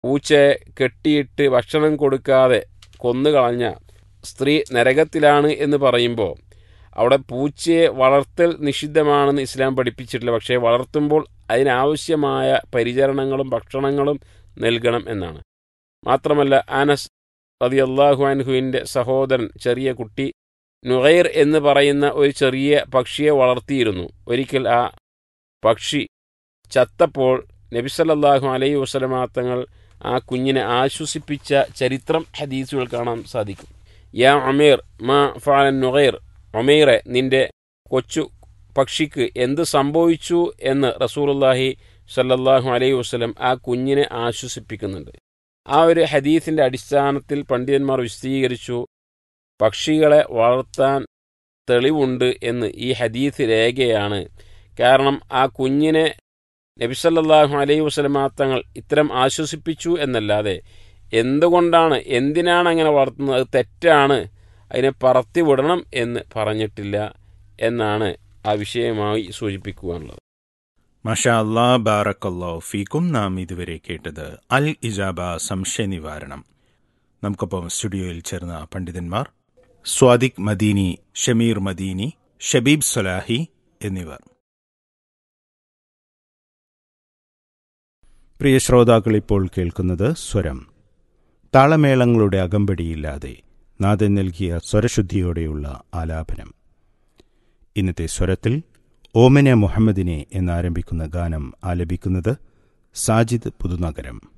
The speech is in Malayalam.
പൂച്ചയെ കെട്ടിയിട്ട് ഭക്ഷണം കൊടുക്കാതെ കൊന്നുകളഞ്ഞ സ്ത്രീ നരകത്തിലാണ് എന്ന് പറയുമ്പോൾ അവിടെ പൂച്ചയെ വളർത്തൽ നിഷിദ്ധമാണെന്ന് ഇസ്ലാം പഠിപ്പിച്ചിട്ടില്ല പക്ഷേ വളർത്തുമ്പോൾ അതിനാവശ്യമായ പരിചരണങ്ങളും ഭക്ഷണങ്ങളും നൽകണം എന്നാണ് മാത്രമല്ല ആനസ് റതി അള്ളാഹു അൻഹുവിൻ്റെ സഹോദരൻ ചെറിയ കുട്ടി നുഹൈർ എന്ന് പറയുന്ന ഒരു ചെറിയ പക്ഷിയെ വളർത്തിയിരുന്നു ഒരിക്കൽ ആ പക്ഷി ചത്തപ്പോൾ നബിസല്ലാഹു അലൈഹി വസ്ലമാത്തങ്ങൾ ആ കുഞ്ഞിനെ ആശ്വസിപ്പിച്ച ചരിത്രം ഹദീസുകൾ കാണാൻ സാധിക്കും യാ അമീർ മാ ഫാലൻ നുഹൈർ ഒമീറെ നിന്റെ കൊച്ചു പക്ഷിക്ക് എന്ത് സംഭവിച്ചു എന്ന് റസൂലുല്ലാഹി സല്ലല്ലാഹു അലൈഹി വസ്ലം ആ കുഞ്ഞിനെ ആശ്വസിപ്പിക്കുന്നുണ്ട് ആ ഒരു ഹദീസിന്റെ അടിസ്ഥാനത്തിൽ പണ്ഡിതന്മാർ വിശദീകരിച്ചു പക്ഷികളെ വളർത്താൻ തെളിവുണ്ട് എന്ന് ഈ ഹദീസ് രേഖയാണ് കാരണം ആ കുഞ്ഞിനെ നബിസല്ലാഹു അലൈഹി വസ്ലമാ തങ്ങൾ ഇത്തരം ആശ്വസിപ്പിച്ചു എന്നല്ലാതെ എന്തുകൊണ്ടാണ് എന്തിനാണ് അങ്ങനെ വളർത്തുന്നത് അത് തെറ്റാണ് അതിനെ പറത്തി വിടണം എന്ന് പറഞ്ഞിട്ടില്ല എന്നാണ് ആ വിഷയമായി സൂചിപ്പിക്കുവാനുള്ളത് മഷാ അല്ലാ ബാറക്കല്ലോ ഫീക്കും നാം ഇതുവരെ കേട്ടത് അൽ ഇജാബ സംശയ നിവാരണം നമുക്കൊപ്പം സ്റ്റുഡിയോയിൽ ചേർന്ന പണ്ഡിതന്മാർ സ്വാദിഖ് മദീനി ഷമീർ മദീനി ഷബീബ് സൊലാഹി എന്നിവർ പ്രിയ ശ്രോതാക്കൾ ഇപ്പോൾ കേൾക്കുന്നത് സ്വരം താളമേളങ്ങളുടെ അകമ്പടിയില്ലാതെ നാഥൻ നൽകിയ സ്വരശുദ്ധിയോടെയുള്ള ആലാപനം ഇന്നത്തെ സ്വരത്തിൽ ഓമന മുഹമ്മദിനെ എന്നാരംഭിക്കുന്ന ഗാനം ആലപിക്കുന്നത് സാജിദ് പുതുനഗരം